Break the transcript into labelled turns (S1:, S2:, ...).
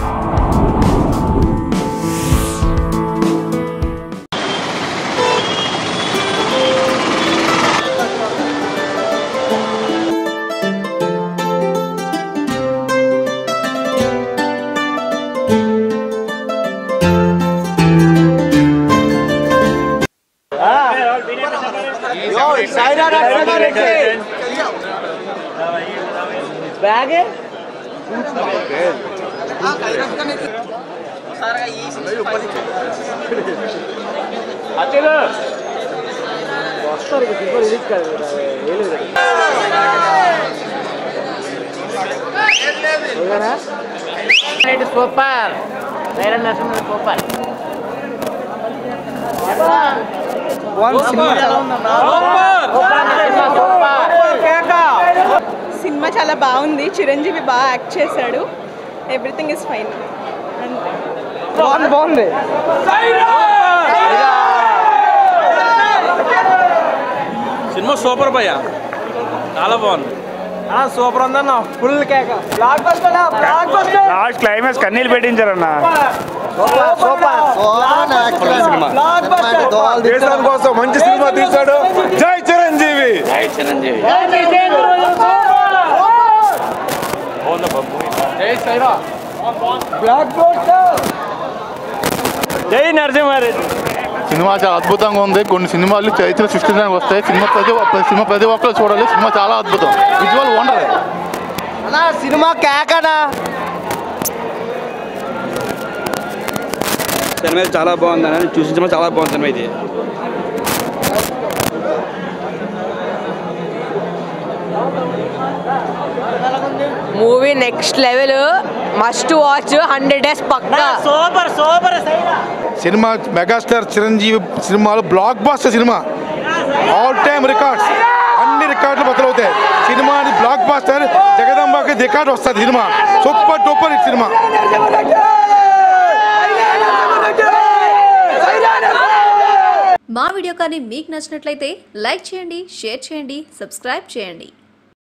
S1: bag వస్తారు ఇక cinema release కాదు ఏం లేదు ఓకేనా సూపర్ వేరే నరసింహ సూపర్
S2: సినిమా చాలా బాగుంది చిరంజీవి బాగా యాక్ట్ చేశాడు ఎవ్రీథింగ్ ఇస్ ఫైన్
S1: బాగుంది బాగుంది
S3: సినిమా సూపర్ భయ్య చాలా బాగుంది
S1: సూపర్ ఉందన్న ఫుల్ కేక blockbuster blockbuster
S4: last climax కన్నీళ్ళు పెట్టించారన్న
S1: సూపర్ సూపర్ బ్లాక్ బస్టర్
S5: దేశం కోసం మంచి సినిమా తీశాడు జై చిరంజీవి
S1: బ్లాక్ బస్టర్
S4: జై నరసింహారెడ్డి
S6: సినిమా చాలా అద్భుతంగా ఉంది కొన్ని సినిమాలు చరిత్ర సృష్టించడానికి వస్తాయి సినిమా ప్రతి ఒక్క- సినిమా ప్రతి ఒక్కరు చూడాలి సినిమా చాలా అద్భుతం విజువల్ వండర్
S1: అన్నా సినిమా కేకనా
S3: సినిమా చాలా బాగుంది అని చూసిన సినిమా చాలా బాగుంది సినిమా ఇది
S7: movie next level must watch hundred days పక్కా
S1: super super
S5: cinema megastar Chiranjeevi సినిమాలు blockbuster cinema all time records అన్ని రికార్డులు బదులవుతాయి సినిమాని బ్లాక్ బాస్టర్ జగదంబాకి రికార్డు వస్తుంది cinema super duper hit cinema
S8: మా వీడియో కానీ మీకు నచ్చినట్లయితే లైక్ చేయండి షేర్ చేయండి సబ్స్క్రైబ్ చేయండి